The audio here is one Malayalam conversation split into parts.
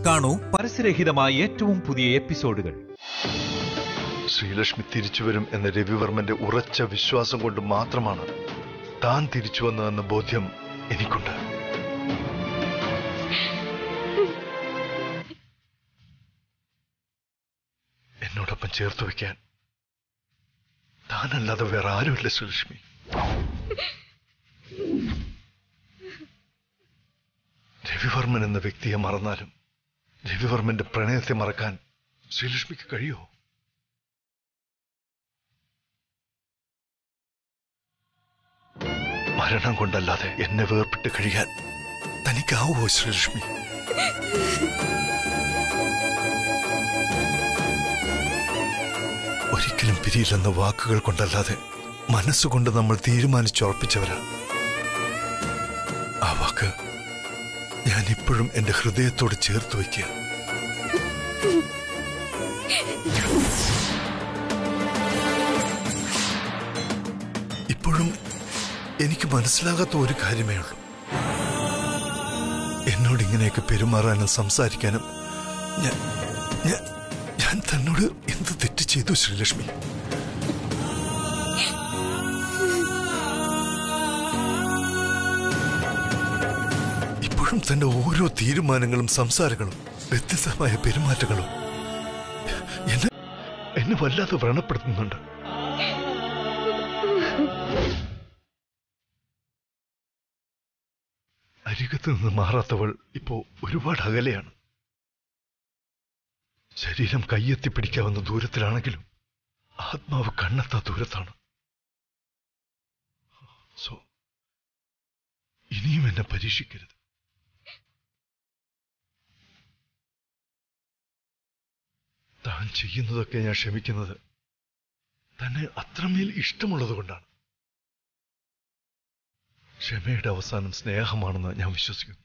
കാണൂ പരസ്യരഹിതമായ ഏറ്റവും പുതിയ എപ്പിസോഡുകൾ ശ്രീലക്ഷ്മി തിരിച്ചുവരും എന്ന രവിവർമ്മന്റെ ഉറച്ച വിശ്വാസം കൊണ്ട് മാത്രമാണ് താൻ തിരിച്ചു വന്നതെന്ന ബോധ്യം എനിക്കുണ്ട് എന്നോടൊപ്പം ചേർത്ത് വയ്ക്കാൻ താനല്ലാതെ വേറെ ആരുമില്ല ശ്രീലക്ഷ്മി രവിവർമ്മൻ എന്ന വ്യക്തിയെ മറന്നാലും രവിവർമ്മന്റെ പ്രണയത്തെ മറക്കാൻ ശ്രീലക്ഷ്മിക്ക് കഴിയുമോ മരണം കൊണ്ടല്ലാതെ എന്നെ വേർപെട്ട് കഴിയാൻ തനിക്കാവുമോ ശ്രീലക്ഷ്മി ഒരിക്കലും പിരിയില്ലെന്ന വാക്കുകൾ കൊണ്ടല്ലാതെ മനസ്സുകൊണ്ട് നമ്മൾ തീരുമാനിച്ചുറപ്പിച്ചവരാ ആ വാക്ക് ഞാൻ ഇപ്പോഴും എന്റെ ഹൃദയത്തോട് ചേർത്ത് വയ്ക്കുക ഇപ്പോഴും എനിക്ക് മനസ്സിലാകാത്ത ഒരു കാര്യമേ ഉള്ളൂ എന്നോട് ഇങ്ങനെയൊക്കെ പെരുമാറാനും സംസാരിക്കാനും ഞാൻ ഞാൻ ഞാൻ തന്നോട് എന്ത് തെറ്റ് ചെയ്തു ശ്രീലക്ഷ്മി ഇപ്പോഴും തന്റെ ഓരോ തീരുമാനങ്ങളും സംസാരങ്ങളും വ്യത്യസ്തമായ പെരുമാറ്റങ്ങളും എന്നെ എന്നെ വല്ലാതെ വ്രണപ്പെടുത്തുന്നുണ്ട് അരികത്ത് നിന്ന് മാറാത്തവൾ ഇപ്പോ ഒരുപാട് അകലെയാണ് ശരീരം കയ്യെത്തി പിടിക്കാവുന്ന ദൂരത്തിലാണെങ്കിലും ആത്മാവ് കണ്ണെത്താ ദൂരത്താണ് സോ ഇനിയും എന്നെ പരീക്ഷിക്കരുത് താൻ ചെയ്യുന്നതൊക്കെ ഞാൻ ക്ഷമിക്കുന്നത് തന്നെ അത്രമേൽ ഇഷ്ടമുള്ളത് കൊണ്ടാണ് ക്ഷമയുടെ അവസാനം സ്നേഹമാണെന്ന് ഞാൻ വിശ്വസിക്കുന്നു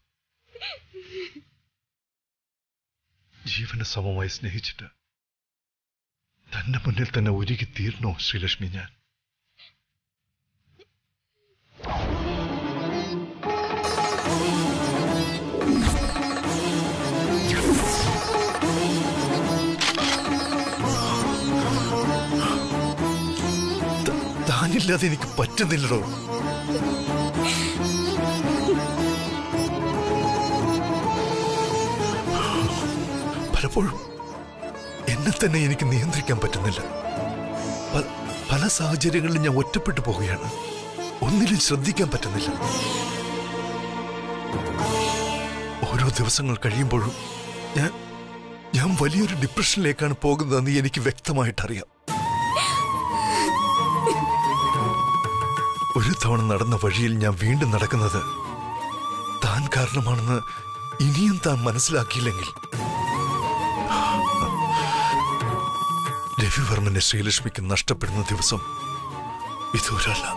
ജീവന് സമമായി സ്നേഹിച്ചിട്ട് തന്റെ മുന്നിൽ തന്നെ ഒരുക്കി തീർന്നോ ശ്രീലക്ഷ്മി ഞാൻ ത- താനില്ലാതെ എനിക്ക് പറ്റുന്നില്ലടോ പലപ്പോഴും എന്നെ തന്നെ എനിക്ക് നിയന്ത്രിക്കാൻ പറ്റുന്നില്ല പ- പല സാഹചര്യങ്ങളിലും ഞാൻ ഒറ്റപ്പെട്ടു പോവുകയാണ് ഒന്നിലും ശ്രദ്ധിക്കാൻ പറ്റുന്നില്ല ഓരോ ദിവസങ്ങൾ കഴിയുമ്പോഴും ഞാൻ ഞാൻ വലിയൊരു ഡിപ്രഷനിലേക്കാണ് പോകുന്നതെന്ന് എനിക്ക് വ്യക്തമായിട്ടറിയാം ഒരു തവണ നടന്ന വഴിയിൽ ഞാൻ വീണ്ടും നടക്കുന്നത് താൻ കാരണമാണെന്ന് ഇനിയും താൻ മനസ്സിലാക്കിയില്ലെങ്കിൽ രവിവർമ്മനെ ശ്രീലക്ഷ്മിക്ക് നഷ്ടപ്പെടുന്ന ദിവസം വിദൂരല്ല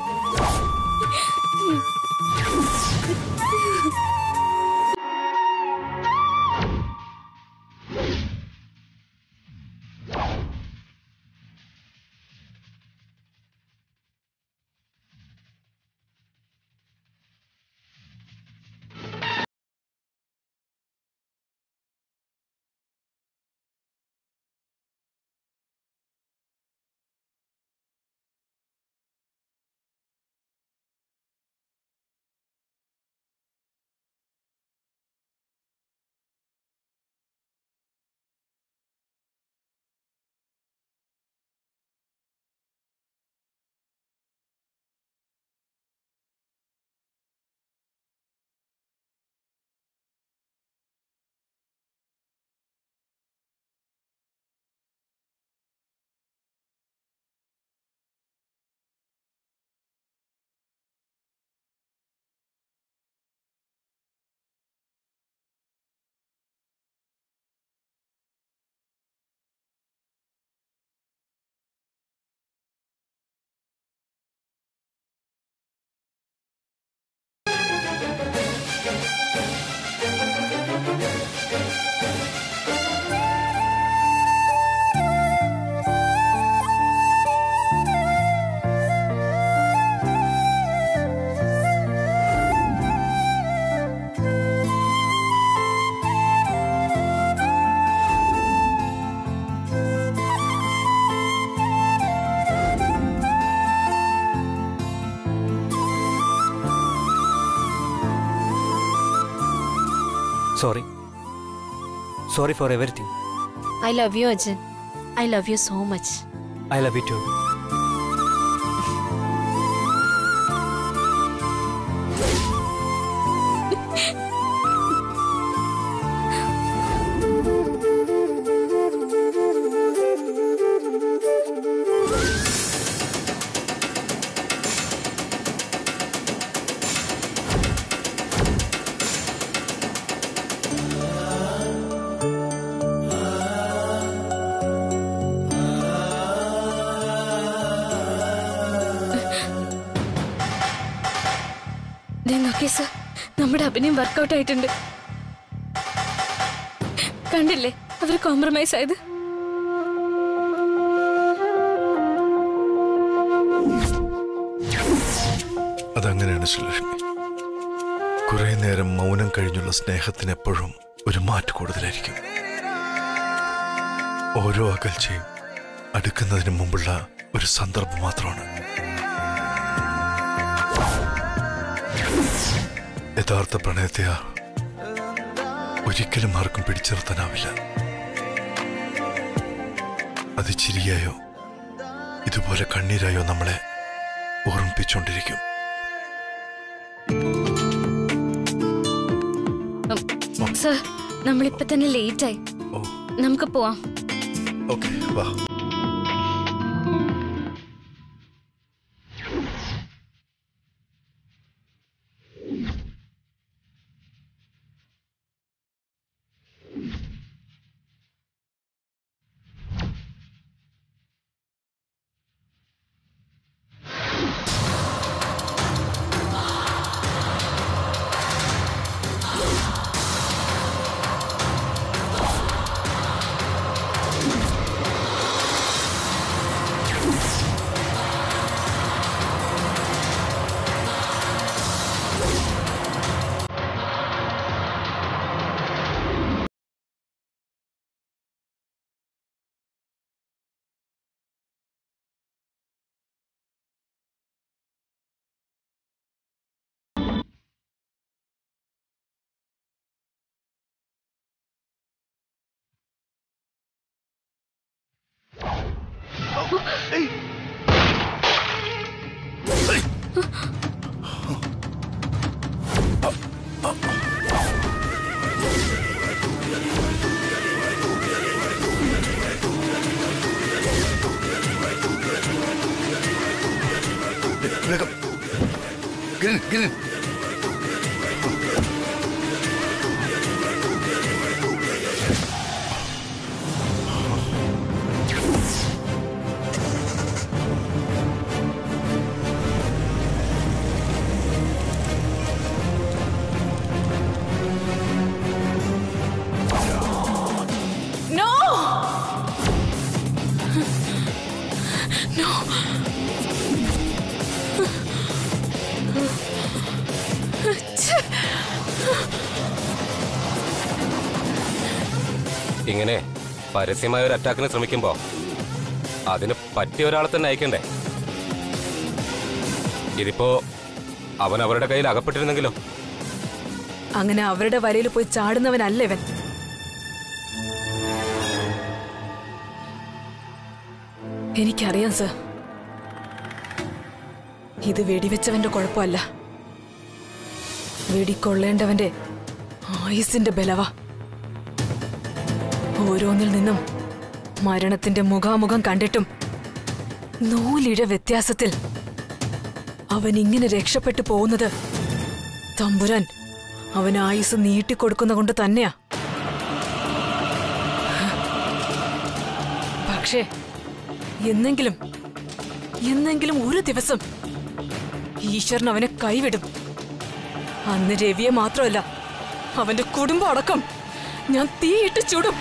sorry sorry for everything I love you Ajan I love you so much I love you too നോക്കിയ സർ നമ്മുടെ അഭിനയം വർക്കൗട്ട് ആയിട്ടുണ്ട് കണ്ടില്ലേ അവർ കോംപ്രമൈസ് ആയത് അതങ്ങനെയാണ് ശ്രീലക്ഷ്മി കുറെ നേരം മൗനം കഴിഞ്ഞുള്ള സ്നേഹത്തിന് എപ്പോഴും ഒരു മാറ്റ് കൂടുതലായിരിക്കും ഓരോ അകൽച്ചയും അടുക്കുന്നതിന് മുമ്പുള്ള ഒരു സന്ദർഭം മാത്രമാണ് യഥാർത്ഥ പ്രണയത്തെ ആ ഒരിക്കലും ആർക്കും പിടിച്ചു നിർത്താനാവില്ല അത് ചിരിയായോ ഇതുപോലെ കണ്ണീരായോ നമ്മളെ ഓർമ്മിപ്പിച്ചുകൊണ്ടിരിക്കും സർ നമ്മളിപ്പോ തന്നെ ലേറ്റ് ആയി ഓ നമുക്ക് പോവാം ഓക്കെ വാ വേഗം ഗ്രീൻ ഗ്രീൻ നോ ഇങ്ങനെ പരസ്യമായ ഒരു അറ്റാക്കിന് ശ്രമിക്കുമ്പോ അതിന് പറ്റിയ ഒരാളെ തന്നെ അയക്കണ്ടേ ഇതിപ്പോ അവൻ അവരുടെ കയ്യിൽ അകപ്പെട്ടിരുന്നെങ്കിലോ അങ്ങനെ അവരുടെ വലയിൽ പോയി ചാടുന്നവനല്ല ഇവൻ എനിക്കറിയാം സർ ഇത് വെടിവെച്ചവന്റെ കുഴപ്പമല്ല വെടിക്കൊള്ളേണ്ടവന്റെ ആയുസിന്റെ ബലവ ഓരോന്നിൽ നിന്നും മരണത്തിന്റെ മുഖാമുഖം കണ്ടിട്ടും നൂലിഴ വ്യത്യാസത്തിൽ അവൻ ഇങ്ങനെ രക്ഷപ്പെട്ടു പോകുന്നത് തമ്പുരാൻ അവൻ ആയുസ് നീട്ടിക്കൊടുക്കുന്ന കൊണ്ട് തന്നെയാ പക്ഷേ എന്നെങ്കിലും എന്നെങ്കിലും ഒരു ദിവസം ഈശ്വരൻ അവനെ കൈവിടും അന്ന് രവിയെ മാത്രമല്ല അവന്റെ കുടുംബം അടക്കം ഞാൻ തീയിട്ട് ചുടും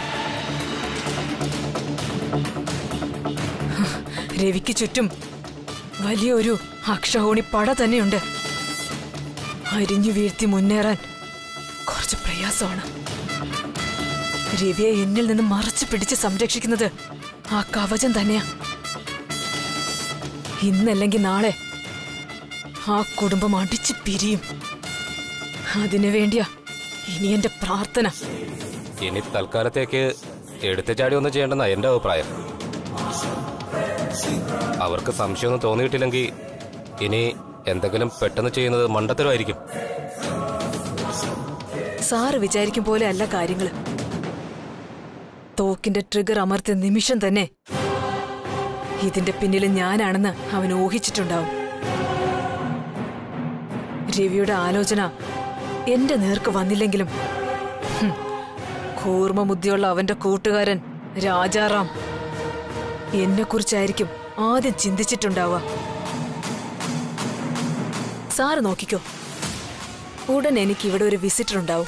രവിക്ക് ചുറ്റും വലിയൊരു അക്ഷഹോണി പട തന്നെയുണ്ട് അരിഞ്ഞു വീഴ്ത്തി മുന്നേറാൻ കുറച്ച് പ്രയാസമാണ് രവിയെ എന്നിൽ നിന്ന് മറച്ചു പിടിച്ച് സംരക്ഷിക്കുന്നത് ആ കവചം തന്നെയാ ഇന്നല്ലെങ്കിൽ നാളെ ആ കുടുംബം അടിച്ചു പിരിയും അതിനു വേണ്ടിയാ ഇനി എന്റെ പ്രാർത്ഥന ഇനി തൽക്കാലത്തേക്ക് എടുത്തുചാടി ഒന്നും ചെയ്യേണ്ടെന്നാ എന്റെ അഭിപ്രായം അവർക്ക് സംശയമൊന്നും തോന്നിയിട്ടില്ലെങ്കിൽ ഇനി എന്തെങ്കിലും പെട്ടെന്ന് ചെയ്യുന്നത് മണ്ടത്തരമായിരിക്കും സാറ് വിചാരിക്കും പോലെ അല്ല കാര്യങ്ങള് തോക്കിന്റെ ട്രിഗർ അമർത്തിയ നിമിഷം തന്നെ ഇതിന്റെ പിന്നിൽ ഞാനാണെന്ന് അവൻ ഊഹിച്ചിട്ടുണ്ടാവും രവിയുടെ ആലോചന എന്റെ നേർക്ക് വന്നില്ലെങ്കിലും ഹും, കൂർമ്മബുദ്ധിയുള്ള അവന്റെ കൂട്ടുകാരൻ രാജാറാം എന്നെക്കുറിച്ചായിരിക്കും ആദ്യം ചിന്തിച്ചിട്ടുണ്ടാവുക സാറ് നോക്കിക്കോ ഉടൻ എനിക്ക് ഇവിടെ ഒരു വിസിറ്റർ ഉണ്ടാവും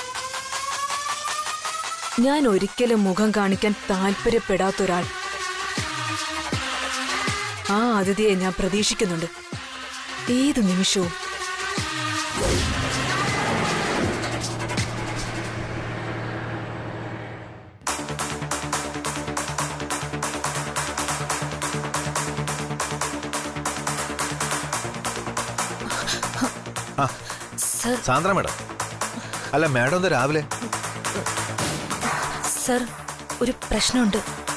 ഞാൻ ഒരിക്കലും മുഖം കാണിക്കാൻ താല്പര്യപ്പെടാത്ത ഒരാൾ ആ അതിഥിയെ ഞാൻ പ്രതീക്ഷിക്കുന്നുണ്ട് ഏത് നിമിഷവും സർ സാന്ദ്ര മേഡം അല്ല മേഡം എന്താ രാവിലെ സർ ഒരു പ്രശ്നമുണ്ട്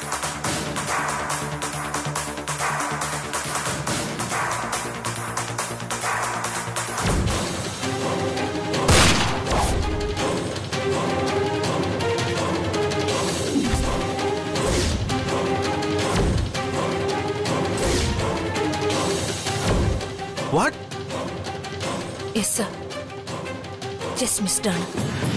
what yes sir just missed ആണ്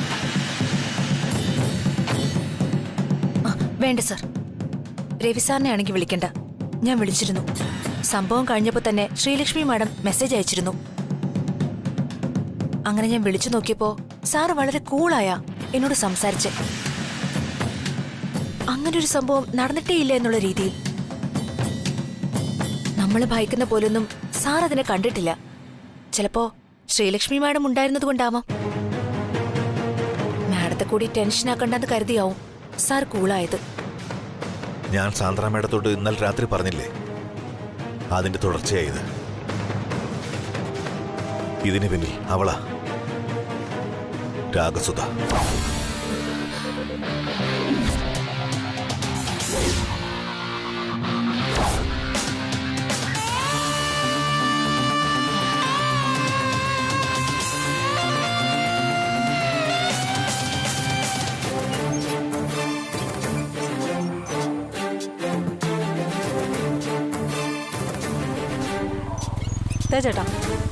ആ, വേണ്ട സർ രവി സാറിനെ ആണെങ്കിൽ വിളിക്കണ്ട ഞാൻ വിളിച്ചിരുന്നു സംഭവം കഴിഞ്ഞപ്പോൾ തന്നെ ശ്രീലക്ഷ്മി മാഡം മെസ്സേജ് അയച്ചിരുന്നു അങ്ങനെ ഞാൻ വിളിച്ചു നോക്കിയപ്പോ സാറ് വളരെ കൂളായ എന്നോട് സംസാരിച്ച് അങ്ങനെ ഒരു സംഭവം നടന്നിട്ടേ ഇല്ല എന്നുള്ള രീതിയിൽ നമ്മൾ ഭയക്കുന്ന പോലൊന്നും സാർ അതിനെ കണ്ടിട്ടില്ല ചിലപ്പോ ശ്രീലക്ഷ്മി മാഡം ഉണ്ടായിരുന്നത് കൊണ്ടാവാം മാഡത്തെ കൂടി ടെൻഷനാക്കണ്ടെന്ന് കരുതിയാവും സാർ കൂളായത് ഞാൻ സാന്ദ്ര മേഡത്തോട് ഇന്നലെ രാത്രി പറഞ്ഞില്ലേ അതിന്റെ തുടർച്ചയായത് ഇതിന് പിന്നിൽ അവളാ രാഗസുധ ദേ ചേട്ടാ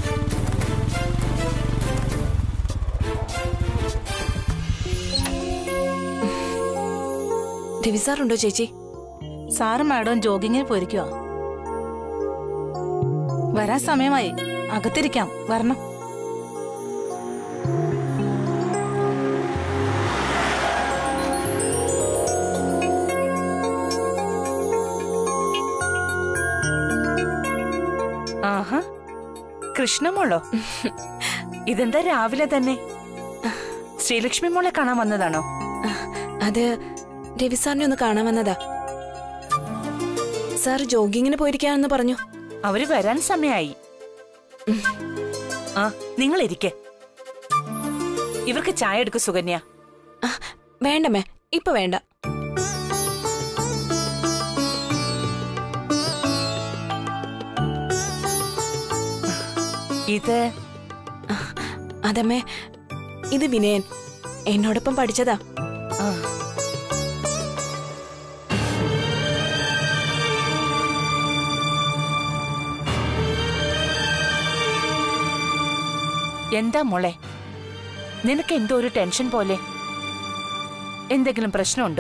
രവി സാറുണ്ടോ ചേച്ചി സാറ് മാഡം ജോഗിങ്ങിന് പോയിരിക്കുക വരാൻ സമയമായി അകത്തിരിക്കാം വരണം ആഹാ കൃഷ്ണമോളോ ഇതെന്താ രാവിലെ തന്നെ ശ്രീലക്ഷ്മി മോളെ കാണാൻ വന്നതാണോ അത് രവി സാറിനെ ഒന്ന് കാണാൻ വന്നതാ സാർ ജോഗിങ്ങിന് പോയിരിക്കാണെന്ന് പറഞ്ഞു അവര് വരാൻ സമയായി ആ നിങ്ങൾ ഇരിക്കെ ഇവർക്ക് ചായ എടുക്കു സുകന്യ ആ, വേണ്ടമ്മേ ഇപ്പൊ വേണ്ട ഇത് അതമ്മേ ഇത് വിനയൻ എന്നോടൊപ്പം പഠിച്ചതാ ആ, എന്താ മോളെ നിനക്ക് എന്തോ ഒരു ടെൻഷൻ പോലെ എന്തെങ്കിലും പ്രശ്നമുണ്ടോ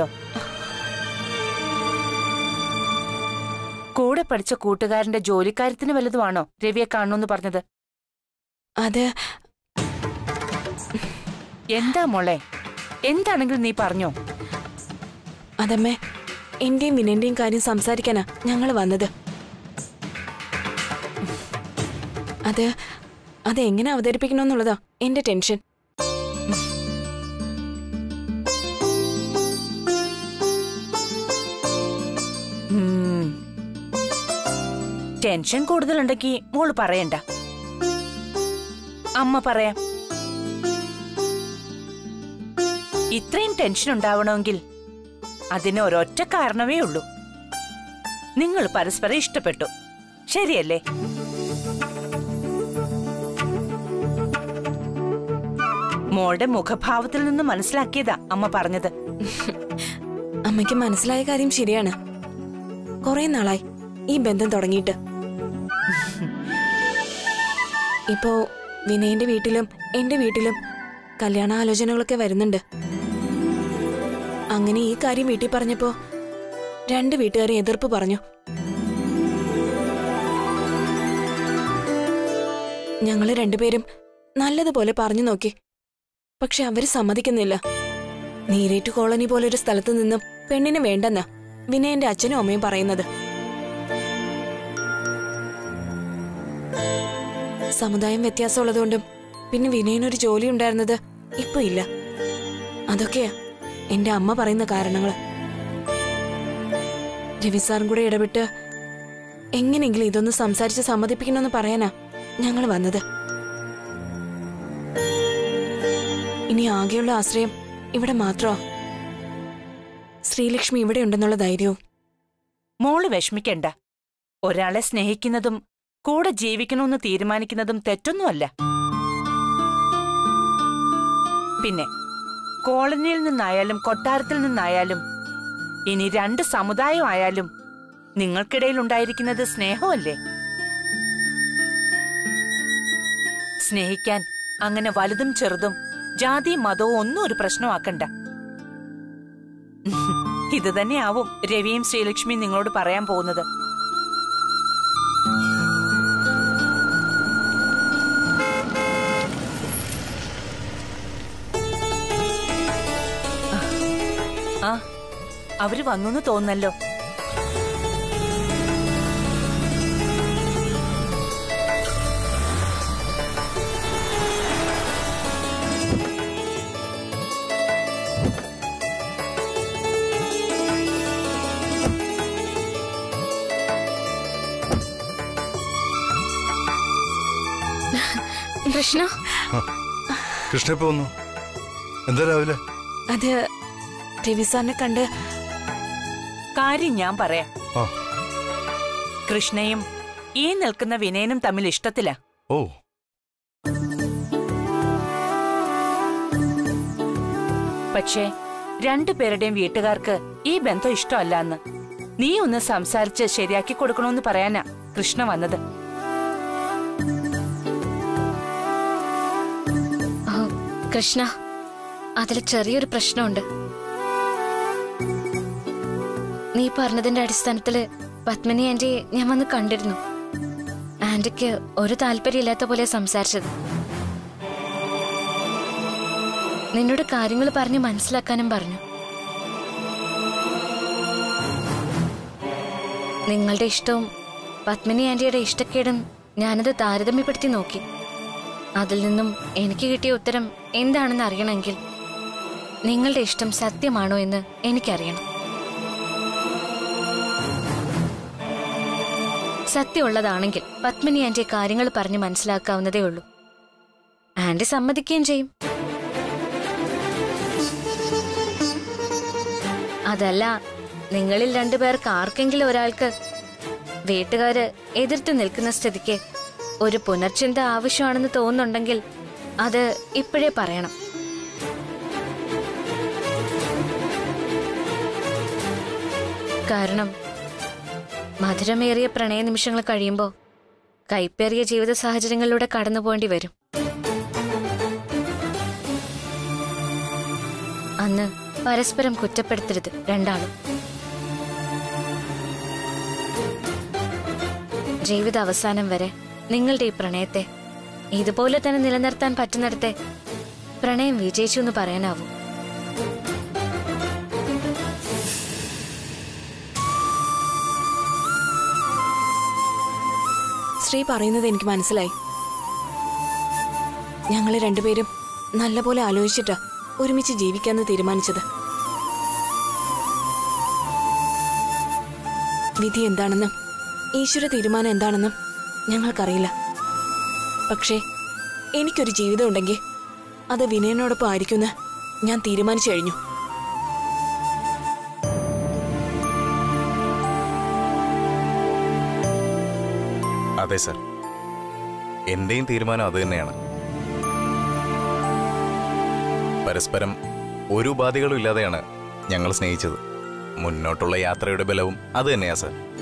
കൂടെ പഠിച്ച കൂട്ടുകാരന്റെ ജോലിക്കാര്യത്തിന് വല്ലതുമാണോ രവിയെ കാണണമെന്ന് പറഞ്ഞത് അത് എന്താ മോളെ എന്താണെങ്കിലും നീ പറഞ്ഞോ അതമ്മേ എന്റെയും വിനയന്റെയും കാര്യം സംസാരിക്കാനാ ഞങ്ങൾ വന്നത് അത് അത് എങ്ങനെ അവതരിപ്പിക്കണമെന്നുള്ളതാ എന്റെ ടെൻഷൻ ഉം. ടെൻഷൻ കൂടുതലുണ്ടെങ്കിൽ മോള് പറയണ്ട അമ്മ പറയാം ഇത്രയും ടെൻഷൻ ഉണ്ടാവണമെങ്കിൽ അതിന് ഒരൊറ്റ കാരണമേ ഉള്ളൂ നിങ്ങൾ പരസ്പരം ഇഷ്ടപ്പെട്ടു ശരിയല്ലേ മോളുടെ മുഖഭാവത്തിൽ നിന്ന് മനസ്സിലാക്കിയതാ അമ്മ പറഞ്ഞത് അമ്മയ്ക്ക് മനസ്സിലായ കാര്യം ശരിയാണ് കുറെ നാളായി ഈ ബന്ധം തുടങ്ങിയിട്ട് ഇപ്പോ വിനയന്റെ വീട്ടിലും എന്റെ വീട്ടിലും കല്യാണാലോചനകളൊക്കെ വരുന്നുണ്ട് അങ്ങനെ ഈ കാര്യം വീട്ടിൽ പറഞ്ഞപ്പോ രണ്ട് വീട്ടുകാരെ എതിർപ്പ് പറഞ്ഞു ഞങ്ങള് രണ്ടുപേരും നല്ലതുപോലെ പറഞ്ഞു നോക്കി പക്ഷെ അവര് സമ്മതിക്കുന്നില്ല നീരേറ്റു കോളനി പോലൊരു സ്ഥലത്ത് നിന്നും പെണ്ണിന് വേണ്ടെന്നാ വിനയന്റെ അച്ഛനും അമ്മയും പറയുന്നത് സമുദായം വ്യത്യാസമുള്ളതുകൊണ്ടും പിന്നെ വിനയനൊരു ജോലി ഉണ്ടായിരുന്നത് ഇപ്പൊ ഇല്ല അതൊക്കെയാ എന്റെ അമ്മ പറയുന്ന കാരണങ്ങള് രവി സാറും കൂടെ ഇടപെട്ട് എങ്ങനെയെങ്കിലും ഇതൊന്ന് സംസാരിച്ച് സമ്മതിപ്പിക്കണമെന്ന് പറയാനാ ഞങ്ങൾ വന്നത് ഇനി ആകെയുള്ള ആശ്രയം ഇവിടെ മാത്രോ ശ്രീലക്ഷ്മി ഇവിടെ ഉണ്ടെന്നുള്ള ധൈര്യവും മോള് വിഷമിക്കണ്ട ഒരാളെ സ്നേഹിക്കുന്നതും കൂടെ ജീവിക്കണമെന്ന് തീരുമാനിക്കുന്നതും തെറ്റൊന്നുമല്ല പിന്നെ കോളനിയിൽ നിന്നായാലും കൊട്ടാരത്തിൽ നിന്നായാലും ഇനി രണ്ട് സമുദായം ആയാലും നിങ്ങൾക്കിടയിൽ ഉണ്ടായിരിക്കുന്നത് സ്നേഹമല്ലേ സ്നേഹിക്കാൻ അങ്ങനെ വലുതും ചെറുതും ജാതിയും മതവും ഒന്നും ഒരു പ്രശ്നമാക്കണ്ട ഇത് തന്നെയാവും രവിയും ശ്രീലക്ഷ്മിയും നിങ്ങളോട് പറയാൻ പോകുന്നത് ആ അവര് വന്നു തോന്നല്ലോ കൃഷ്ണ കൃഷ്ണ ഇപ്പൊ വന്നു എന്താ രാവിലെ അത് രവി സാറിനെ കണ്ട് കാര്യം ഞാൻ പറയാം ആ കൃഷ്ണയും ഈ നിൽക്കുന്ന വിനയനും തമ്മിൽ ഇഷ്ടത്തിലാ ഓ പക്ഷേ രണ്ടുപേരുടെയും വീട്ടുകാർക്ക് ഈ ബന്ധം ഇഷ്ടമല്ല എന്ന് നീ ഒന്ന് സംസാരിച്ച് ശരിയാക്കി കൊടുക്കണമെന്ന് പറയാനാ കൃഷ്ണ വന്നത് കൃഷ്ണ അതിൽ ചെറിയൊരു പ്രശ്നമുണ്ട് നീ പറഞ്ഞതിന്റെ അടിസ്ഥാനത്തില് പത്മിനി ആന്റി ഞാൻ വന്ന് കണ്ടിരുന്നു ആന്റിക്ക് ഒരു താല്പര്യമില്ലാത്ത പോലെ സംസാരിച്ചത് നിന്നോട് കാര്യങ്ങൾ പറഞ്ഞ് മനസ്സിലാക്കാനും പറഞ്ഞു നിങ്ങളുടെ ഇഷ്ടവും പത്മിനി ആന്റിയുടെ ഇഷ്ടക്കേടും ഞാനത് താരതമ്യപ്പെടുത്തി നോക്കി അതിൽ നിന്നും എനിക്ക് കിട്ടിയ ഉത്തരം എന്താണെന്ന് അറിയണമെങ്കിൽ നിങ്ങളുടെ ഇഷ്ടം സത്യമാണോ എന്ന് എനിക്കറിയണം സത്യമുള്ളതാണെങ്കിൽ പത്മിനി ആന്റി കാര്യങ്ങൾ പറഞ്ഞ് മനസ്സിലാക്കാവുന്നതേ ഉള്ളൂ ആന്റി സമ്മതിക്കുകയും ചെയ്യും അതല്ല നിങ്ങളിൽ രണ്ടുപേർക്ക് ആർക്കെങ്കിലും ഒരാൾക്ക് വീട്ടുകാര് എതിർത്ത് നിൽക്കുന്ന സ്ഥിതിക്ക് ഒരു പുനർചിന്ത ആവശ്യമാണെന്ന് തോന്നുന്നുണ്ടെങ്കിൽ അത് ഇപ്പോഴേ പറയണം കാരണം മധുരമേറിയ പ്രണയ നിമിഷങ്ങൾ കഴിയുമ്പോൾ കൈപ്പേറിയ ജീവിത സാഹചര്യങ്ങളിലൂടെ കടന്നു പോകേണ്ടി വരും അന്ന് പരസ്പരം കുറ്റപ്പെടുത്തരുത് രണ്ടാളും ജീവിത അവസാനം വരെ നിങ്ങളുടെ ഈ പ്രണയത്തെ ഇതുപോലെ തന്നെ നിലനിർത്താൻ പറ്റുന്നിടത്തെ പ്രണയം വിജയിച്ചു എന്ന് പറയാനാവും ശ്രീ പറയുന്നത് എനിക്ക് മനസ്സിലായി ഞങ്ങൾ രണ്ടുപേരും നല്ലപോലെ ആലോചിച്ചിട്ടാ ഒരുമിച്ച് ജീവിക്കാന്ന് തീരുമാനിച്ചത് വിധി എന്താണെന്നും ഈശ്വര തീരുമാനം എന്താണെന്നും ഞങ്ങൾക്കറിയില്ല പക്ഷേ എനിക്കൊരു ജീവിതം ഉണ്ടെങ്കിൽ അത് വിനയനോടൊപ്പം ആയിരിക്കുമെന്ന് ഞാൻ തീരുമാനിച്ചു കഴിഞ്ഞു അതെ സർ എന്റെയും തീരുമാനം അത് തന്നെയാണ് പരസ്പരം ഒരു ഉപാധികളും ഇല്ലാതെയാണ് ഞങ്ങൾ സ്നേഹിച്ചത് മുന്നോട്ടുള്ള യാത്രയുടെ ബലവും അത് തന്നെയാ സർ